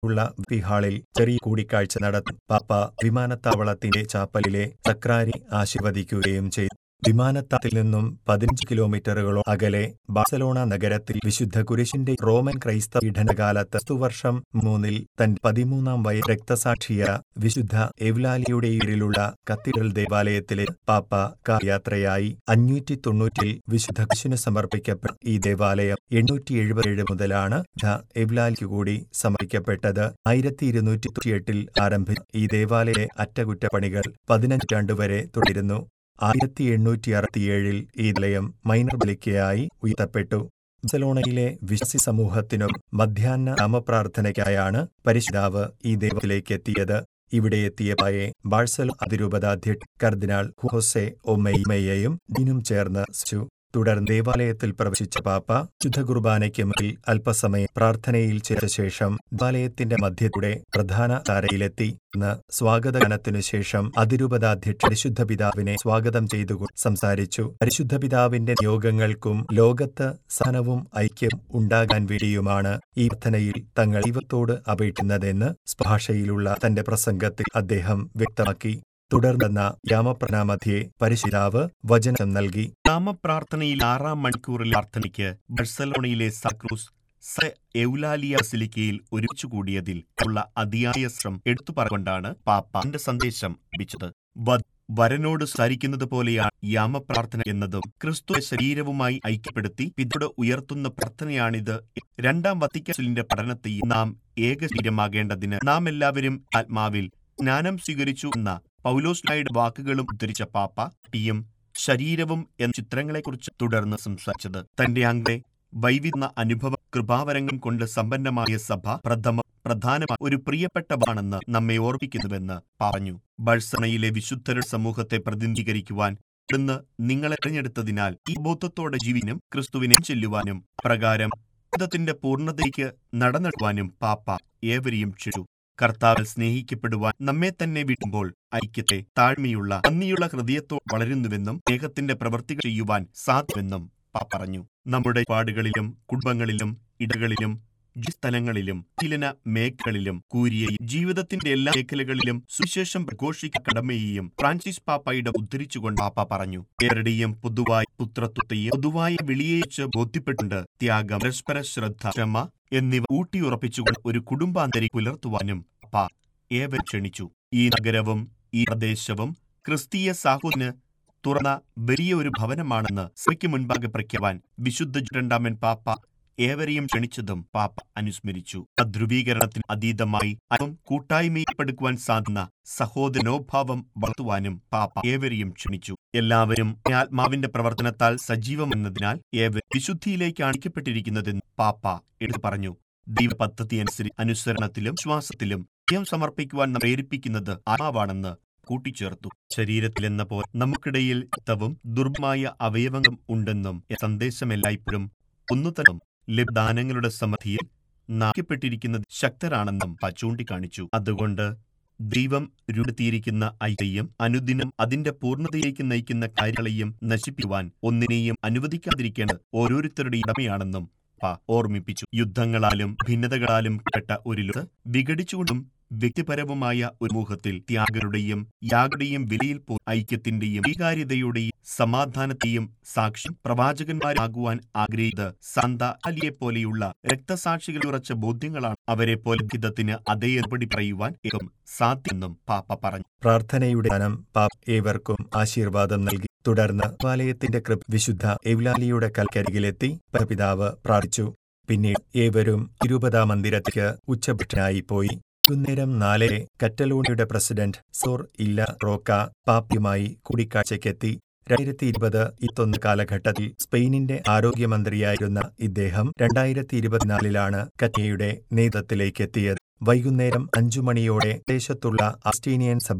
ഉള്ള വിഹാളിൽ ചെറിയ കൂടിക്കാഴ്ച നടത്തും പാപ്പ വിമാനത്താവളത്തിന്റെ ചാപ്പലിലെ സക്രാരി ആശീർവദിക്കുകയും ചെയ്തു വിമാനത്താവളത്തിൽ നിന്നും പതിനഞ്ച് കിലോമീറ്ററുകളോ അകലെ ബാഴ്സലോണ നഗരത്തിൽ വിശുദ്ധ കുരിശിന്റെ റോമൻ ക്രൈസ്തവ പീഡനകാലത്ത് ക്രിസ്തുവർഷം മൂന്നിൽ തന്റെ പതിമൂന്നാം വയ രക്തസാക്ഷിയ വിശുദ്ധ എവ്ലാലിയുടെ കീഴിലുള്ള കത്തീഡ്രൽ ദേവാലയത്തിലെ പാപ്പ കായാത്രയായി അഞ്ഞൂറ്റി തൊണ്ണൂറ്റിൽ വിശുദ്ധ കുരിശിന് സമർപ്പിക്കപ്പെട്ട ഈ ദേവാലയം എണ്ണൂറ്റി എഴുപത്തിയേഴ് മുതലാണ് ദ എവ്ലാലിക്ക് കൂടി സമർപ്പിക്കപ്പെട്ടത് ആയിരത്തി ഇരുന്നൂറ്റി തൊണ്ണൂറ്റിയെട്ടിൽ ആരംഭിച്ച ഈ ദേവാലയ അറ്റകുറ്റപ്പണികൾ പതിനഞ്ചാണ്ട് വരെ തുടരുന്നു ആയിരത്തി എണ്ണൂറ്റി അറുപത്തിയേഴിൽ ഈ നിലയം മൈനർ ബലിക്കയായി ഉയർത്തപ്പെട്ടു ബർസലോണയിലെ വിശ്വാസി സമൂഹത്തിനും മധ്യാഹ്ന നാമപ്രാർത്ഥനയ്ക്കായാണ് പരിശുദ്ധാവ് ഈ ദേവത്തിലേക്ക് എത്തിയത് ഇവിടെ എത്തിയ പായെ ബാഴ്സലോ അതിരൂപതാധ്യക്ഷ കർദിനാൾ ഹുഹോസെ ഒമൈമയെയും ദിനും ചേർന്ന് സ്ച്ചു തുടർന്ന് ദേവാലയത്തിൽ പ്രവേശിച്ച പാപ്പ ശുദ്ധ കുർബാനയ്ക്ക് മുന്നിൽ അല്പസമയം പ്രാർത്ഥനയിൽ ചെയ്ത ശേഷം ദേവാലയത്തിന്റെ മധ്യത്തിലൂടെ പ്രധാന താരയിലെത്തി എന്ന് സ്വാഗതഗാനത്തിനു ശേഷം അതിരൂപതാധ്യക്ഷ പരിശുദ്ധ പിതാവിനെ സ്വാഗതം ചെയ്തുകൊണ്ട് സംസാരിച്ചു പരിശുദ്ധ പിതാവിന്റെ നിയോഗങ്ങൾക്കും ലോകത്ത് സഹനവും ഐക്യം ഉണ്ടാകാൻ വേണ്ടിയുമാണ് ഈ പ്രാർത്ഥനയിൽ തങ്ങൾ ദൈവത്തോട് അപേക്ഷിക്കുന്നതെന്ന് ഭാഷയിലുള്ള തന്റെ പ്രസംഗത്തിൽ അദ്ദേഹം വ്യക്തമാക്കി തുടർന്നെന്ന യാമപ്രണാമധ്യേ പരിശുദ്ധാവ് വചനം നൽകി നാമപ്രാർത്ഥനയിൽ ആറാം മണിക്കൂറിൽ പ്രാർത്ഥനയ്ക്ക് ബർസലോണയിലെ സക്രൂസ് സ എൗലാലിയ ബസിലിക്കയിൽ ഒരുമിച്ചു കൂടിയതിൽ ഉള്ള അതിയായ ശ്രമം എടുത്തു പറഞ്ഞുകൊണ്ടാണ് പാപ്പ തന്റെ സന്ദേശം ലഭിച്ചത് വധു വരനോട് സംസാരിക്കുന്നത് പോലെയാണ് യാമപ്രാർത്ഥന എന്നതും ക്രിസ്തു ശരീരവുമായി ഐക്യപ്പെടുത്തി പിതോട് ഉയർത്തുന്ന പ്രാർത്ഥനയാണിത് രണ്ടാം വത്തിക്കാസിലിന്റെ പഠനത്തെയും നാം ഏക ശരീരമാകേണ്ടതിന് നാം എല്ലാവരും ആത്മാവിൽ സ്നാനം സ്വീകരിച്ചു എന്ന പൗലോസ്ലായുടെ വാക്കുകളും ഉദ്ധരിച്ച പാപ്പ ടിയും ശരീരവും എന്ന ചിത്രങ്ങളെക്കുറിച്ച് തുടർന്ന് സംസാരിച്ചത് തന്റെ അങ്കെ വൈവിധ്യ അനുഭവ കൃപാവരങ്ങൾ കൊണ്ട് സമ്പന്നമായ സഭ പ്രഥമ പ്രധാനമായ ഒരു പ്രിയപ്പെട്ടവാണെന്ന് നമ്മെ ഓർപ്പിക്കുന്നുവെന്ന് പറഞ്ഞു ബഴ്സണയിലെ വിശുദ്ധരുടെ സമൂഹത്തെ പ്രതിനിധീകരിക്കുവാൻ ഇന്ന് നിങ്ങളെ തിരഞ്ഞെടുത്തതിനാൽ ഈ ബോധത്തോടെ ജീവിനും ക്രിസ്തുവിനെ ചെല്ലുവാനും പ്രകാരം ബോധത്തിന്റെ പൂർണ്ണതയ്ക്ക് നടന്നിടുവാനും പാപ്പ ഏവരെയും ക്ഷണിച്ചു കർത്താവിൽ സ്നേഹിക്കപ്പെടുവാൻ നമ്മെ തന്നെ വിടുമ്പോൾ ഐക്യത്തെ താഴ്മയുള്ള നന്ദിയുള്ള ഹൃദയത്തോ വളരുന്നുവെന്നും സ്നേഹത്തിന്റെ പ്രവൃത്തികൾ ചെയ്യുവാൻ സാധ്യമെന്നും പാ പറഞ്ഞു നമ്മുടെ പാടുകളിലും കുടുംബങ്ങളിലും ഇടകളിലും സ്ഥലങ്ങളിലും ചിലന മേഖലകളിലും കൂരിയെയും ജീവിതത്തിന്റെ എല്ലാ മേഖലകളിലും സുശേഷം പ്രഘോഷിക്ക കടമയെയും ഫ്രാൻസിസ് പാപ്പയുടെ ഉദ്ധരിച്ചുകൊണ്ട് പാപ്പ പറഞ്ഞു ഏവരുടെയും പൊതുവായ പുത്രത്വത്തെയും പൊതുവായ വിളിയേച്ച് ബോധ്യപ്പെട്ടുണ്ട് ത്യാഗം പരസ്പര ശ്രദ്ധ ക്ഷമ എന്നിവ ഊട്ടിയുറപ്പിച്ചുകൊണ്ട് ഒരു കുടുംബാന്തരി പുലർത്തുവാനും പാപ്പ ഏവർ ക്ഷണിച്ചു ഈ നഗരവും ഈ പ്രദേശവും ക്രിസ്തീയ സാഹോദിന് തുറന്ന വലിയ ഒരു ഭവനമാണെന്ന് സഭയ്ക്ക് മുൻപാകെ പ്രഖ്യാൻ വിശുദ്ധ രണ്ടാമൻ പാപ്പ ഏവരെയും ക്ഷണിച്ചതും പാപ്പ അനുസ്മരിച്ചു ധ്രുവീകരണത്തിന് അതീതമായി അതും കൂട്ടായ്മയിൽപ്പെടുക്കുവാൻ സാധിക്കുന്ന സഹോദരനോഭാവം വളർത്തുവാനും പാപ്പ ഏവരെയും ക്ഷണിച്ചു എല്ലാവരും ആത്മാവിന്റെ പ്രവർത്തനത്താൽ സജീവമെന്നതിനാൽ ഏവർ വിശുദ്ധിയിലേക്ക് അണിക്കപ്പെട്ടിരിക്കുന്നതെന്ന് പാപ്പ എടുത്തു പറഞ്ഞു ദൈവ പദ്ധതി അനുസരിച്ച് അനുസരണത്തിലും വിശ്വാസത്തിലും സ്വയം സമർപ്പിക്കുവാൻ നാം പ്രേരിപ്പിക്കുന്നത് ആത്മാവാണെന്ന് കൂട്ടിച്ചേർത്തു ശരീരത്തിലെന്ന പോലെ നമുക്കിടയിൽ ത്തവും ദുർബലമായ അവയവങ്ങളും ഉണ്ടെന്നും സന്ദേശം എല്ലായ്പ്പോഴും ഒന്നുതന്നും ലബ്ദാനങ്ങളുടെ സമൃദ്ധിയിൽ നാക്കപ്പെട്ടിരിക്കുന്നത് ശക്തരാണെന്നും പ ചൂണ്ടിക്കാണിച്ചു അതുകൊണ്ട് ദൈവം രൂപത്തിയിരിക്കുന്ന ഐക്യം അനുദിനം അതിന്റെ പൂർണ്ണതയിലേക്ക് നയിക്കുന്ന കാര്യങ്ങളെയും നശിപ്പിക്കുവാൻ ഒന്നിനെയും അനുവദിക്കാതിരിക്കേണ്ടത് ഓരോരുത്തരുടെയും ഇടമയാണെന്നും പ ഓർമ്മിപ്പിച്ചു യുദ്ധങ്ങളാലും ഭിന്നതകളാലും പെട്ട ഒരു ലോകത്ത് വിഘടിച്ചുകൊണ്ടും വ്യക്തിപരവുമായ ഒരു സമൂഹത്തിൽ ത്യാഗരുടെയും യാഗയുടെയും വിലയിൽ പോ ഐക്യത്തിന്റെയും സ്വീകാര്യതയുടെയും സമാധാനത്തെയും സാക്ഷ്യം പ്രവാചകന്മാരാകുവാൻ ആഗ്രഹിച്ചത് സന്ത അലിയെ പോലെയുള്ള രക്തസാക്ഷികൾ ഉറച്ച ബോധ്യങ്ങളാണ് അവരെ പോലെ ഹിതത്തിന് അതേ ഏർപ്പടി പറയുവാൻ ഏകം സാധ്യമെന്നും പാപ്പ പറഞ്ഞു പ്രാർത്ഥനയുടെ ധനം പാപ്പ ഏവർക്കും ആശീർവാദം നൽകി തുടർന്ന് ദേവാലയത്തിന്റെ കൃപ വിശുദ്ധ എവ്ലാലിയുടെ കൽക്കരികിലെത്തി പരപിതാവ് പ്രാർത്ഥിച്ചു പിന്നീട് ഏവരും ഇരുപതാം മന്ദിരത്തിലേക്ക് ഉച്ചഭക്ഷനായി പോയി വൈകുന്നേരം നാലരെ കറ്റലോണിയുടെ പ്രസിഡന്റ് സോർ ഇല്ല റോക്ക പാപ്പയുമായി കൂടിക്കാഴ്ചയ്ക്കെത്തി രണ്ടായിരത്തി ഇരുപത് ഇരുപത്തൊന്ന് കാലഘട്ടത്തിൽ സ്പെയിനിന്റെ ആരോഗ്യമന്ത്രിയായിരുന്ന ഇദ്ദേഹം രണ്ടായിരത്തി ഇരുപത്തിനാലിലാണ് കറ്റയുടെ നേതൃത്വത്തിലേക്ക് എത്തിയത് വൈകുന്നേരം അഞ്ചു മണിയോടെ ദേശത്തുള്ള അസ്റ്റീനിയൻ സഭ